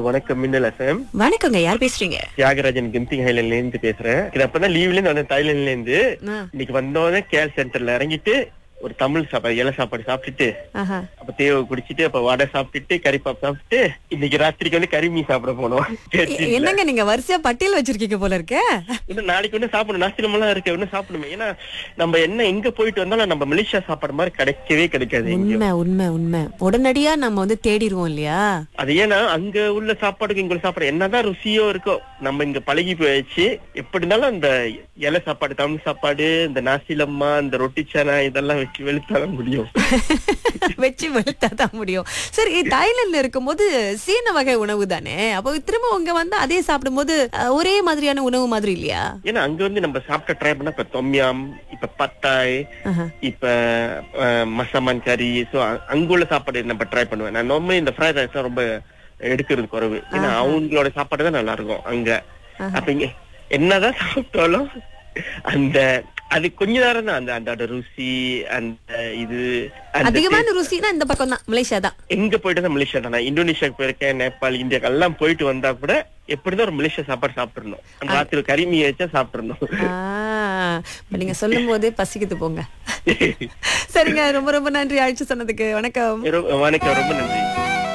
Hello வணக்கம் மின்னல் FM வணக்கங்க யார் பேசுறீங்க தியாகராஜன் கிம்திங் ஹைலண்ட்ல இருந்து பேசுறேன் இது அப்பதான் லீவ்ல இருந்து வந்தேன் தாய்லாந்துல இருந்து ஆ, இன்னைக்கு வந்தோடனே கேல் சென்டர்ல இறங்கிட்டு ஒரு தமிழ் சாப்பாடு இலை சாப்பாடு சாப்பிட்டுட்டு ஆஹா. அப்ப தேவை குடிச்சிட்டு அப்ப வடை சாப்பிட்டுட்டு கறிப்பாப் சாப்பிட்டு இன்னைக்கு ராத்திரிக்கு வந்து கறி மீன் சாப்பிட போனோம் எ- என்னங்க நீங்க வரிசையா பட்டியல் வச்சிருக்கீங்க போல இருக்க இன்னும் நாளைக்கு ஒண்ணு சாப்பிடணும் நாஸ்திரமெல்லாம் இருக்கு ஒண்ணு சாப்பிடணுமே ஏன்னா நம்ம என்ன எங்க போயிட்டு வந்தாலும் நம்ம மலேசியா சாப்பாடு மாதிரி கிடைக்கவே கிடைக்காது எங்கேயும். உண்மை உண்மை உண்மை உடனடியா நம்ம வந்து தேடிடுவோம் இல்லையா அது ஏன்னா அங்க உள்ள சாப்பாடுக்கு இங்க உள்ள சாப்பாடு என்னதான் ருசியோ இருக்கோ நம்ம இங்க பழகி போயிடுச்சு எப்படி இருந்தாலும் அந்த இலை சாப்பாடு தமிழ் சாப்பாடு இந்த நாசிலம்மா இந்த ரொட்டி சேனா இதெல்லாம் வச்சு வெளுத்தாதான் முடியும் வச்சு வெளுத்தாதான் முடியும் சரி தாய்லாந்துல இருக்கும்போது சீன வகை உணவு தானே அப்போ திரும்ப உங்க வந்து அதே சாப்பிடும்போது அஹ், ஒரே மாதிரியான உணவு மாதிரி இல்லையா ஏன்னா அங்க வந்து நம்ம சாப்பிட்ட ட்ரை பண்ணா இப்ப தொம்யாம் இப்ப பத்தாய் ஆஹா. இப்ப அஹ், மசாமான் கறி சோ அங்க உள்ள சாப்பாடு நம்ம ட்ரை பண்ணுவேன் நான் நார்மலி இந்த ஃப்ரைட் ரைஸ் ரொம்ப எடுக்கிறது குறைவு ஏன்னா அவங்களோட சாப்பாடு தான் நல்லா இருக்கும் அங்க அப்ப இங்க என்னதான் சாப்பிட்டாலும் அந்த அது கொஞ்ச நேரம் தான் அந்த அந்த ருசி அந்த இது அந்த அதிகமான ருசினா இந்த பக்கம் தான் மலேசியா தான் எங்க போயிட்டு தான் மலேசியா தான் நான் இந்தோனேஷியாக்கு போயிருக்கேன் நேபாள் இந்தியாக்கு எல்லாம் போயிட்டு வந்தா கூட எப்படிதான் ஒரு மலேசியா சாப்பாடு சாப்பிட்டுறணும் அந்த ராத்திரி கறிமீ வச்சா சாப்பிட்டுறணும் ஆ, இப்ப நீங்க சொல்லும் போதே பசிக்குது போங்க சரிங்க ரொம்ப ரொம்ப நன்றி அழைச்சு சொன்னதுக்கு வணக்கம் வணக்கம் ரொம்ப நன்றி